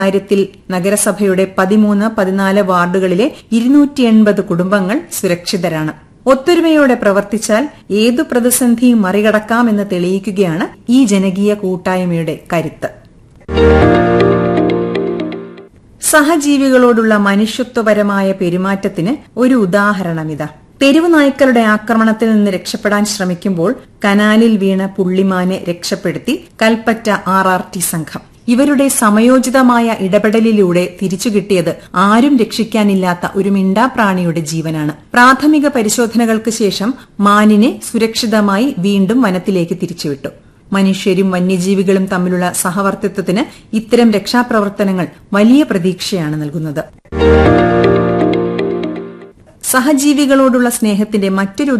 കാര്യത്തിൽ നഗരസഭയുടെ പതിമൂന്ന് പതിനാല് വാർഡുകളിലെ ഇരുന്നൂറ്റി എൺപത് കുടുംബങ്ങൾ സുരക്ഷിതരാണ് ഒത്തൊരുമയോടെ പ്രവർത്തിച്ചാൽ ഏതു പ്രതിസന്ധിയും മറികടക്കാമെന്ന് തെളിയിക്കുകയാണ് ഈ ജനകീയ കൂട്ടായ്മയുടെ കരുത്ത് സഹജീവികളോടുള്ള മനുഷ്യത്വപരമായ പെരുമാറ്റത്തിന് ഒരു ഉദാഹരണമിതാ തെരുവ് നായ്ക്കളുടെ ആക്രമണത്തിൽ നിന്ന് രക്ഷപ്പെടാൻ ശ്രമിക്കുമ്പോൾ കനാലിൽ വീണ പുള്ളിമാനെ രക്ഷപ്പെടുത്തി കൽപ്പറ്റ ആർ ആർ ടി സംഘം ഇവരുടെ സമയോചിതമായ ഇടപെടലിലൂടെ തിരിച്ചുകിട്ടിയത് ആരും രക്ഷിക്കാനില്ലാത്ത ഒരു മിണ്ടാപ്രാണിയുടെ ജീവനാണ് പ്രാഥമിക പരിശോധനകൾക്ക് ശേഷം മാനിനെ സുരക്ഷിതമായി വീണ്ടും വനത്തിലേക്ക് തിരിച്ചുവിട്ടു മനുഷ്യരും വന്യജീവികളും തമ്മിലുള്ള സഹവർത്തിത്വത്തിന് ഇത്തരം രക്ഷാപ്രവർത്തനങ്ങൾ വലിയ പ്രതീക്ഷയാണ് നൽകുന്നത് സഹജീവികളോടുള്ള സ്നേഹത്തിന്റെ മറ്റൊരു